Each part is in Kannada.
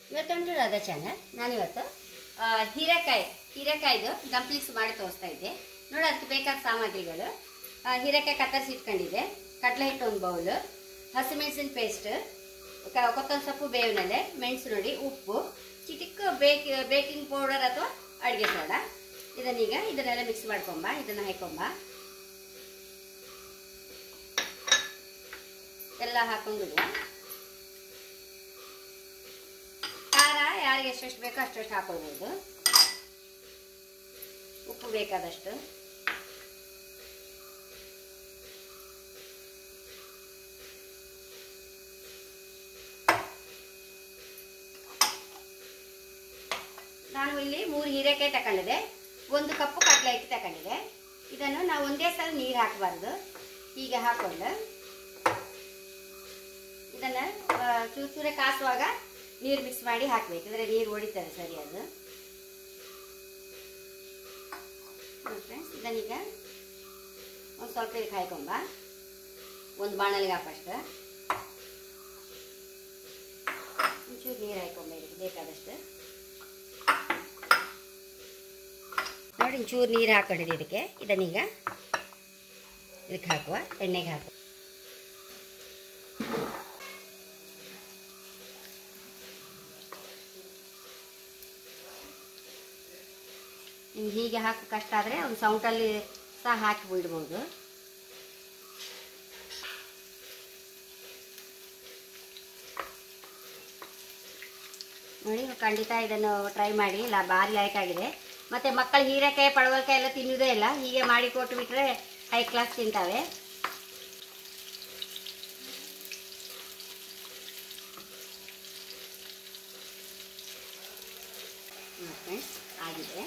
ಇವತ್ತೊಂದು ರಾಧಾ ಚಾನಲ್ ನಾನಿವತ್ತು ಆ, ಹೀರೆಕಾಯಿ ಹೀರೆಕಾಯ್ದು ಡಂಪ್ಲಿಂಗ್ಸ್ ಮಾಡಿ ತೋರಿಸ್ತಾ ಇದ್ದೆ ನೋಡಿ ಅದಕ್ಕೆ ಬೇಕಾದ ಸಾಮಗ್ರಿಗಳು ಆ, ಹೀರೆಕಾಯಿ ಕತ್ತರಿಸಿ ಇಟ್ಕೊಂಡಿದ್ದೆ ಕಡಲೆ ಹಿಟ್ಟು ಒಂದು ಬೌಲು ಹಸಿಮೆಣಸಿನ ಪೇಸ್ಟ್ ಕೊತ್ತಂಬರಿ ಸೊಪ್ಪು ಬೇವಿನೆಲೆ ಮೆಣಸು ನೋಡಿ ಉಪ್ಪು ಚಿಟಿಕ್ ಬೇಕ್ ಬೇಕಿಂಗ್ ಪೌಡರ್ ಅಥವಾ ಅಡುಗೆ ಸೋಡಾ ಇದನ್ನೀಗ ಇದನ್ನೆಲ್ಲ ಮಿಕ್ಸ್ ಮಾಡ್ಕೊಂಬ ಇದನ್ನು ಹಾಕೊಂಬ ಎಲ್ಲ ಹಾಕೊಂಡಿಲ್ಲ ಖಾರ ಯಾರಿಗೆ ಎಷ್ಟೆಷ್ಟು ಬೇಕೋ ಅಷ್ಟೆಷ್ಟು ಹಾಕೊಳ್ಬೋದು ಉಪ್ಪು ಬೇಕಾದಷ್ಟು ನಾನು ಇಲ್ಲಿ ಮೂರು ಹೀರೆಕಾಯಿ ತಗೊಂಡಿದೆ ಒಂದು ಕಪ್ಪು ಕಡಲೆ ಹಿಟ್ಟು ತಗೊಂಡಿದೆ ಇದನ್ನು ನಾವು ಒಂದೇ ಸಲ ನೀರು ಹಾಕಬಾರ್ದು ಹೀಗೆ ಹಾಕೊಂಡು ಇದನ್ನು ಚೂರು ಚೂರೆ ಕಾಸುವಾಗ ನೀರು ಮಿಕ್ಸ್ ಮಾಡಿ ಹಾಕಬೇಕು ಅಂದರೆ ನೀರು ಹೊಡಿತಾರೆ ಸರಿ ಅದು ಫ್ರೆಂಡ್ಸ್ ಇದನ್ನೀಗ ಒಂದು ಸ್ವಲ್ಪ ಇದಕ್ಕೆ ಹಾಕೊಂಬ ಒಂದು ಬಾಣಲಿಗೆ ಹಾಕಷ್ಟು ಒಂಚೂರು ನೀರು ಹಾಕೊಂಬ ಇದಕ್ಕೆ ಬೇಕಾದಷ್ಟು ನೋಡಿ ಒಂಚೂರು ನೀರು ಹಾಕೊಂಡಿದ್ದೆ ಇದಕ್ಕೆ ಇದನ್ನೀಗ ಇದಕ್ಕೆ ಹಾಕುವ ಎಣ್ಣೆಗೆ ಹಾಕುವ ನಿಮ್ಗೆ ಹೀಗೆ ಹಾಕಿ ಕಷ್ಟ ಆದರೆ ಒಂದು ಸೌಂಟಲ್ಲಿ ಸಹ ಹಾಕಿ ಬಿಡ್ಬೋದು ನೋಡಿ ಖಂಡಿತ ಇದನ್ನು ಟ್ರೈ ಮಾಡಿ ಇಲ್ಲ ಭಾರಿ ಲೈಕ್ ಆಗಿದೆ ಮತ್ತು ಮಕ್ಕಳು ಹೀರೆಕಾಯಿ ಪಡವಲಕಾಯಿ ಎಲ್ಲ ತಿನ್ನೋದೇ ಇಲ್ಲ ಹೀಗೆ ಮಾಡಿ ಕೊಟ್ಟು ಬಿಟ್ರೆ ಹೈ ಕ್ಲಾಸ್ ತಿಂತಾವೆ ಫ್ರೆಂಡ್ಸ್ ಆಗಿದೆ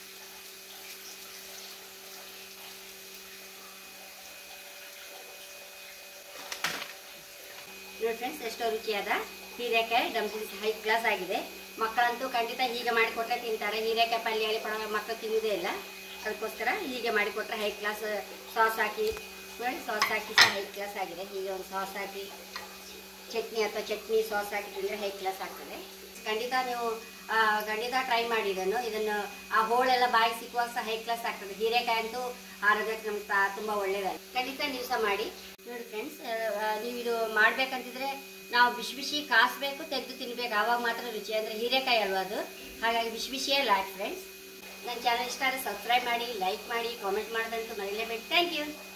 ನೋಡಿ ಫ್ರೆಂಡ್ಸ್ ಎಷ್ಟೋ ರುಚಿಯಾದ ಹೀರೆಕಾಯಿ ಡಂಪ್ಲಿಂಗ್ಸ್ ಹೈ ಕ್ಲಾಸ್ ಆಗಿದೆ ಮಕ್ಕಳಂತೂ ಖಂಡಿತ ಹೀಗೆ ಮಾಡಿಕೊಟ್ರೆ ತಿಂತಾರೆ ಹೀರೆಕಾಯಿ ಪಲ್ಯ ಹೇಳಿ ಪಡವ ಮಕ್ಕಳು ತಿನ್ನೋದೇ ಇಲ್ಲ ಅದಕ್ಕೋಸ್ಕರ ಹೀಗೆ ಮಾಡಿಕೊಟ್ರೆ ಹೈ ಕ್ಲಾಸ್ ಸಾಸ್ ಹಾಕಿ ನೋಡಿ ಸಾಸ್ ಹಾಕಿ ಸಹ ಹೈ ಕ್ಲಾಸ್ ಆಗಿದೆ ಹೀಗೆ ಒಂದು ಸಾಸ್ ಹಾಕಿ ಚಟ್ನಿ ಅಥವಾ ಚಟ್ನಿ ಸಾಸ್ ಹಾಕಿ ತಿಂದರೆ ಹೈ ಕ್ಲಾಸ್ ಆಗ್ತದೆ ಖಂಡಿತ ನೀವು ಆ, ಖಂಡಿತ ಟ್ರೈ ಮಾಡಿ ಇದನ್ನು ಇದನ್ನು ಆ ಹೋಳೆಲ್ಲ ಬಾಯಿ ಸಿಕ್ಕುವಾಗ ಸಹ ಹೈ ಕ್ಲಾಸ್ ಆಗ್ತದೆ ಹೀರೆಕಾಯಿ ಅಂತೂ ಆರೋಗ್ಯಕ್ಕೆ ನಮ್ಗೆ ತಾ- ತುಂಬಾ ಒಳ್ಳೇದಲ್ಲ ಖಂಡಿತ ನೀವು ಸಹ ಮಾಡಿ ನೋಡಿ ಫ್ರೆಂಡ್ಸ್ ನೀವು ಇದು ಮಾಡ್ಬೇಕಂತಿದ್ರೆ ನಾವು ಬಿಸಿ ಬಿಸಿ ಕಾಸ್ಬೇಕು ತೆಗೆದು ತಿನ್ಬೇಕು ಆವಾಗ ಮಾತ್ರ ರುಚಿ ಅಂದರೆ ಹೀರೆಕಾಯಿ ಅಲ್ವಾ ಅದು ಹಾಗಾಗಿ ಬಿಸಿ ಬಿಸಿಯೇ ಲಾಟ್ ಫ್ರೆಂಡ್ಸ್ ನನ್ನ ಚಾನಲ್ ಇಷ್ಟ ಆದರೆ ಸಬ್ಸ್ಕ್ರೈಬ್ ಮಾಡಿ ಲೈಕ್ ಮಾಡಿ ಕಾಮೆಂಟ್ ಮಾಡೋದಂತೂ ಮರೀಲೇಬೇಕು ಥ್ಯಾಂಕ್ ಯು